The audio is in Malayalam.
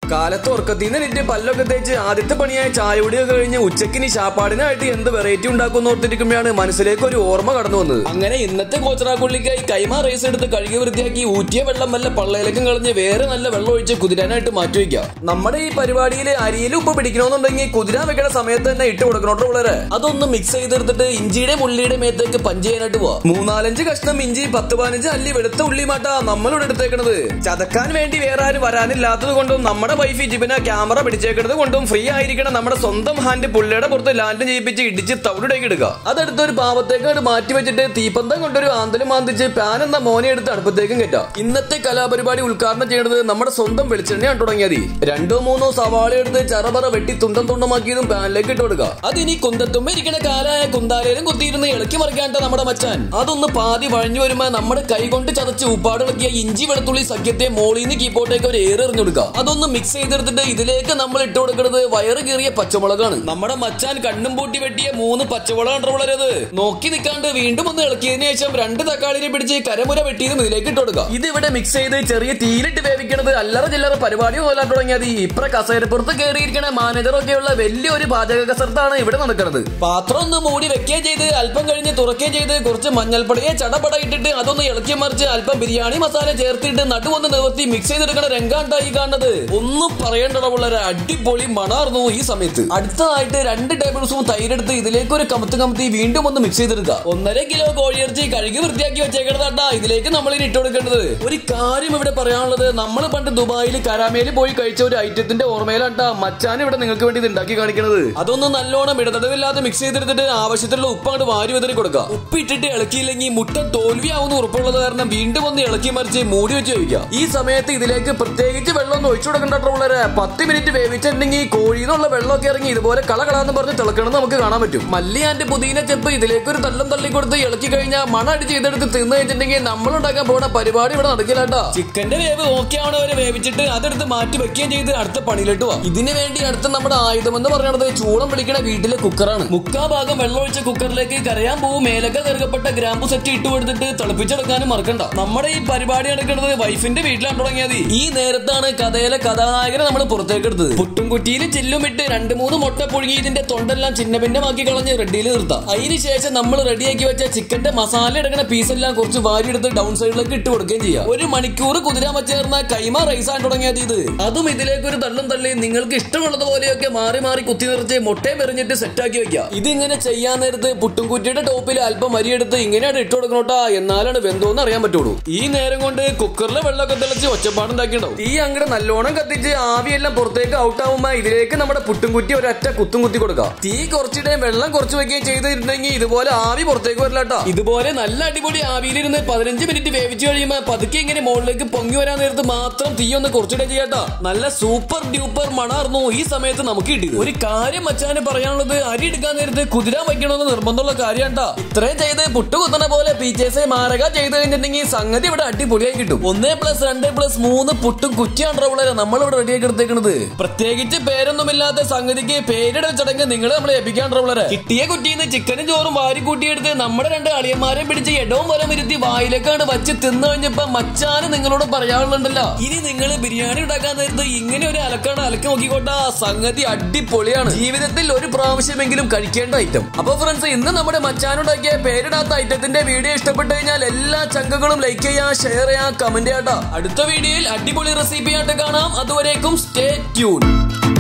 കാലത്ത് ഉറക്കത്തിന്ന് നിറ്റ് പല്ലൊക്കെ തേച്ച് ആദ്യത്തെ പണിയായ ചായ കുടിയൊക്കെ കഴിഞ്ഞ് ഉച്ചക്കിനി ശാപ്പാടിനായിട്ട് എന്ത് വെറൈറ്റി ഉണ്ടാക്കുന്ന ഓർത്തിരിക്കുമ്പോഴാണ് മനസ്സിലേക്ക് ഒരു ഓർമ്മ കടന്നു വന്നത് അങ്ങനെ ഇന്നത്തെ കോച്ചറാക്കുള്ളിക്കായി കൈമാ റൈസ് എടുത്ത് കഴുകി വൃത്തിയാക്കി ഊറ്റിയ വെള്ളം വല്ല പള്ളയിലേക്കും കളഞ്ഞ് വേറെ നല്ല വെള്ളം ഒഴിച്ച് കുതിരാനായിട്ട് മാറ്റി വയ്ക്കുക നമ്മുടെ ഈ പരിപാടിയിൽ അരിയിൽ ഉപ്പ് പിടിക്കണമെന്നുണ്ടെങ്കിൽ കുതിരാൻ വെക്കുന്ന സമയത്ത് തന്നെ ഇട്ട് കൊടുക്കണോട്ടോ വളരെ അതൊന്ന് മിക്സ് ചെയ്തെടുത്തിട്ട് ഇഞ്ചിയുടെ മുള്ളിയുടെ മേത്തേക്ക് പഞ്ച് ചെയ്യാനായിട്ട് പോവാ മൂന്നാലഞ്ച് കഷ്ണം ഇഞ്ചി പത്ത് പതിനഞ്ച് അല്ലി വെളുത്ത ഉള്ളി മാട്ട നമ്മളിവിടെ എടുത്തേക്കണത് ചതക്കാൻ വേണ്ടി വേറെ ആരും വരാനില്ലാത്തത് കൊണ്ടും നമ്മുടെ വൈഫ് ജിബിന ക്യാമറ പിടിച്ചേക്കുന്നത് കൊണ്ടും ഫ്രീ ആയിരിക്കണം നമ്മുടെ സ്വന്തം ഹാൻഡ് പുള്ളിയുടെ പുറത്ത് ലാൻഡ് ചെയ്യിപ്പിച്ച് ഇടിച്ച് തവിടേക്ക് ഇടുക അതെടുത്ത് ഒരു പാവത്തേക്കാട് മാറ്റി വെച്ചിട്ട് തീപ്പന്തം കൊണ്ടൊരു ആന്തലും മാന്തിച്ച് പാൻ എന്ന മോനെ എടുത്ത് അടുപ്പത്തേക്കും കയറ്റാം ഇന്നത്തെ കലാപരിപാടി ഉദ്ഘാടനം ചെയ്യുന്നത് നമ്മുടെ സ്വന്തം വെളിച്ചെണ്ണയാണ് തുടങ്ങിയത് രണ്ടോ മൂന്നോ സവാള എടുത്ത് ചറപറ വെട്ടി തുണ്ടം തുണ്ടമാക്കിയതും പാനിലേക്ക് ഇട്ട് കൊടുക്കുക അതിനി കുന്തത്തുമ്പ ഇരിക്കണ കാലായ കുന്താലയിലും കുത്തിയിരുന്ന് ഇളക്കി മറിക്കാണ്ട നമ്മുടെ മച്ചാൻ അതൊന്ന് പാതി വഴഞ്ഞു വരുമ്പോ നമ്മുടെ കൈ കൊണ്ട് ചതച്ച് ഉപ്പാടിളക്കിയ ഇഞ്ചി വെളുത്തുള്ളി സഖ്യത്തെ മോളിന്ന് കീപ്പോട്ടേക്ക് ഒരു ഏറ് എറിഞ്ഞു കൊടുക്കുക അതൊന്ന് മിക്സ് ചെയ്തെടുത്തിട്ട് ഇതിലേക്ക് നമ്മൾ ഇട്ട് കൊടുക്കുന്നത് വയറ് കീറിയ പച്ചമുളകാണ് നമ്മുടെ മച്ചാൻ കണ്ണും പൂട്ടി വെട്ടിയ മൂന്ന് പച്ചമുളകാണ് വളരത് നോക്കി നിൽക്കാണ്ട് വീണ്ടും ഒന്ന് ഇളക്കിയതിനു ശേഷം രണ്ട് തക്കാളിനെ പിടിച്ച് കരമുര വെട്ടിയതും ഇതിലേക്ക് ഇട്ട് കൊടുക്കുക ഇത് ഇവിടെ മിക്സ് ചെയ്ത് ചെറിയ തീയിലിട്ട് വേവിക്കണത് അല്ലറ ചില്ലറ പരിപാടി പോലെ തുടങ്ങിയത് ഇപ്ര കസേരപ്പുറത്ത് കയറിയിരിക്കണ മാനേജറൊക്കെയുള്ള വലിയൊരു പാചക കസർത്താണ് ഇവിടെ നടക്കുന്നത് പാത്രം ഒന്ന് മൂടി വെക്കുകയും ചെയ്ത് അല്പം കഴിഞ്ഞ് തുറക്കുകയും ചെയ്ത് കുറച്ച് മഞ്ഞൾപ്പൊടിയെ ചടപട ഇട്ടിട്ട് അതൊന്ന് ഇളക്കി മറിച്ച് അല്പം ബിരിയാണി മസാല ചേർത്തിട്ട് നടുവൊന്ന് നിവർത്തി മിക്സ് ചെയ്തെടുക്കണ രംഗാണ്ടായി കാണുന്നത് ഒന്നും പറയേണ്ടട വളരെ അടിപൊളി മണാർന്നു ഈ സമയത്ത് അടുത്തതായിട്ട് രണ്ട് ടേബിൾ സ്പൂൺ തൈരെടുത്ത് ഇതിലേക്ക് ഒരു കമത്ത് കമത്തി വീണ്ടും ഒന്ന് മിക്സ് ചെയ്തെടുക്കുക ഒന്നര കിലോ കോഴിയിറച്ചി കഴുകി വൃത്തിയാക്കി വെച്ചേക്കണതാട്ടാ ഇതിലേക്ക് നമ്മൾ ഇനി ഇട്ട് കൊടുക്കേണ്ടത് ഒരു കാര്യം ഇവിടെ പറയാനുള്ളത് നമ്മൾ പണ്ട് ദുബായിൽ കരാമേലിൽ പോയി കഴിച്ച ഒരു ഐറ്റത്തിന്റെ ഓർമ്മയിലാട്ടാ മച്ചാൻ ഇവിടെ നിങ്ങൾക്ക് വേണ്ടി ഇത് ഉണ്ടാക്കി കാണിക്കുന്നത് അതൊന്ന് നല്ലോണം ഇടതടവില്ലാതെ മിക്സ് ചെയ്തെടുത്തിട്ട് ആവശ്യത്തിലുള്ള ഉപ്പ് അങ്ങോട്ട് വാരി വിതറി കൊടുക്കുക ഉപ്പ് ഇട്ടിട്ട് ഇളക്കിയില്ലെങ്കിൽ മുട്ട തോൽവിയാവുന്ന ഉറപ്പുള്ളത് കാരണം വീണ്ടും ഒന്ന് ഇളക്കി മറിച്ച് മൂടി വെച്ച് കഴിക്കുക ഈ സമയത്ത് ഇതിലേക്ക് പ്രത്യേകിച്ച് വെള്ളം ഒന്ന് ഒഴിച്ചു കൊടുക്കണ്ട വളരെ പത്ത് മിനിറ്റ് വേവിച്ചിട്ടുണ്ടെങ്കിൽ കോഴിയിൽ നിന്നുള്ള വെള്ളമൊക്കെ ഇറങ്ങി ഇതുപോലെ കള കളാന്ന് പറഞ്ഞ് തിളക്കണം നമുക്ക് കാണാൻ പറ്റും മല്ലി ആൻഡ് പുതിന ചെപ്പ് ഇതിലേക്ക് ഒരു തള്ളം തള്ളി കൊടുത്ത് ഇളക്കി കഴിഞ്ഞാൽ മണ അടിച്ച് ഇതെടുത്ത് തിന്നു കഴിഞ്ഞിട്ടുണ്ടെങ്കിൽ നമ്മൾ ഉണ്ടാക്കാൻ പോകുന്ന പരിപാടി ഇവിടെ നടക്കില്ലാട്ടാ ചിക്കന്റെ വേവ് ഓക്കെ ആവണവരെ വേവിച്ചിട്ട് അതെടുത്ത് മാറ്റി വെക്കുകയും ചെയ്ത് അടുത്ത പണിയിലിട്ട് പോവാം ഇതിന് വേണ്ടി അടുത്ത നമ്മുടെ ആയുധം എന്ന് പറയുന്നത് ചൂളം വിളിക്കണ വീട്ടിലെ കുക്കറാണ് മുക്കാ ഭാഗം വെള്ളം ഒഴിച്ച കുക്കറിലേക്ക് കരയാൻ പോവും മേലൊക്കെ കറുകപ്പെട്ട ഗ്രാമ്പു സെറ്റ് ഇട്ട് കൊടുത്തിട്ട് തിളപ്പിച്ചെടുക്കാനും മറക്കണ്ട നമ്മുടെ ഈ പരിപാടി നടക്കുന്നത് വൈഫിന്റെ വീട്ടിലാണ് തുടങ്ങിയത് ഈ നേരത്താണ് കഥയിലെ കഥാനായകനെ നമ്മൾ പുറത്തേക്ക് എടുത്തത് പുട്ടും കുറ്റിയിൽ ചില്ലും ഇട്ട് രണ്ട് മൂന്ന് മുട്ട പുഴുങ്ങി ഇതിന്റെ തൊണ്ടെല്ലാം ചിന്ന ഭിന്നമാക്കി കളഞ്ഞ് റെഡിയിൽ നിർത്താം അതിന് ശേഷം നമ്മൾ റെഡിയാക്കി വെച്ച ചിക്കന്റെ മസാല എടുക്കുന്ന പീസെല്ലാം കുറച്ച് വാരി എടുത്ത് ഡൗൺ സൈഡിലേക്ക് ഇട്ട് കൊടുക്കുകയും ചെയ്യാം ഒരു മണിക്കൂർ കുതിരാൻ ചേർന്ന കൈമ റൈസാണ് തുടങ്ങിയത് ഇത് അതും ഇതിലേക്ക് ഒരു തള്ളും തള്ളി നിങ്ങൾക്ക് ഇഷ്ടമുള്ളതുപോലെയൊക്കെ മാറി മാറി കുത്തി നിറച്ച് മുട്ടയും എറിഞ്ഞിട്ട് സെറ്റാക്കി വെക്കുക ഇതിങ്ങനെ ചെയ്യാൻ നേരത്ത് പുട്ടും കുറ്റിയുടെ ടോപ്പിൽ അല്പം അരിയെടുത്ത് ഇങ്ങനെയാണ് ഇട്ട് കൊടുക്കണോട്ടാ എന്നാലാണ് വെന്തോന്ന് അറിയാൻ പറ്റുള്ളൂ ഈ നേരം കൊണ്ട് കുക്കറിലെ വെള്ളമൊക്കെ തിളച്ച് ഒച്ചപ്പാടുണ്ടാക്കിയിട്ടുണ്ടാവും തീ അങ്ങോട്ട് നല്ലോണം കത്തിച്ച് ആവിയെല്ലാം പുറത്തേക്ക് ഔട്ട് ആവുമ്പോ ഇതിലേക്ക് നമ്മുടെ പുട്ടും കുറ്റി ഒരൊറ്റ കുത്തും കുത്തി കൊടുക്കാം തീ കുറച്ചിടുകയും വെള്ളം കുറച്ച് വെക്കുകയും ചെയ്തിട്ടുണ്ടെങ്കിൽ ഇതുപോലെ ആവി പുറത്തേക്ക് വരില്ലാട്ടോ ഇതുപോലെ നല്ല അടിപൊളി ആവിയിലിരുന്ന് പതിനഞ്ച് മിനിറ്റ് വേവിച്ച് കഴിയുമ്പോൾ പതുക്കെ ഇങ്ങനെ മുകളിലേക്ക് പൊങ്ങി വരാൻ നേരത്ത് മാത്രം തീ ഒന്ന് കുറച്ചിടുക ചെയ്യാട്ടോ നല്ല സൂപ്പർ ഡ്യൂപ്പർ മണാർന്നു ഈ സമയത്ത് നമുക്ക് കിട്ടിയത് ഒരു കാര്യം മച്ചാന് പറയാനുള്ളത് അരി എടുക്കാൻ നേരത്ത് കുതിരാൻ വയ്ക്കണമെന്ന് നിർബന്ധമുള്ള കാര്യണ്ടാ ഇത്രയും ചെയ്ത് പുട്ട് കുത്തണ പോലെ പീച്ചേഴ്സെ മാരക ചെയ്ത് കഴിഞ്ഞിട്ടുണ്ടെങ്കിൽ സംഗതി ഇവിടെ അടിപൊളിയായി കിട്ടും ഒന്നേ പ്ലസ് രണ്ട് പ്ലസ് മൂന്ന് പുട്ടും കുറ്റിയാണ് വളരെ നമ്മൾ ഇവിടെ റെഡിയാക്കി എടുത്തേക്കുന്നത് പ്രത്യേകിച്ച് പേരൊന്നുമില്ലാത്ത സംഗതിക്ക് പേരിട ചടങ്ങ് നിങ്ങൾ നമ്മളെ ഏൽപ്പിക്കാൻ വളരെ കിട്ടിയ കുറ്റിന്ന് ചിക്കനും ചോറും വാരി കൂട്ടിയെടുത്ത് നമ്മുടെ രണ്ട് അളിയന്മാരെ പിടിച്ച് എടവും വരം ഇരുത്തി വായിലേക്കാണ് വച്ച് തിന്നു കഴിഞ്ഞപ്പോ മച്ചാന് നിങ്ങളോട് പറയാനുണ്ടല്ലോ ഇനി നിങ്ങൾ ബിരിയാണി ഉണ്ടാക്കാൻ നേരത്ത് ഇങ്ങനെ ഒരു അലക്കാണ് അലക്ക് നോക്കിക്കോട്ടെ സംഗതി അടിപൊളിയാണ് ജീവിതത്തിൽ ഒരു പ്രാവശ്യമെങ്കിലും കഴിക്കേണ്ട ഐറ്റം അപ്പൊ ഫ്രണ്ട്സ് ഇന്ന് നമ്മുടെ മച്ചാനുണ്ടാക്കിയ പേരിടാത്ത ഐറ്റത്തിന്റെ വീഡിയോ ഇഷ്ടപ്പെട്ടു കഴിഞ്ഞാൽ എല്ലാ ചങ്കകളും ലൈക്ക് ചെയ്യാം ഷെയർ ചെയ്യാം കമന്റ് ചെയ്യാം അടുത്ത വീഡിയോയിൽ അടിപൊളി റെസിപ്പി ആയിട്ട് കാണാം അതുവരേക്കും സ്റ്റേ ട്യൂൺ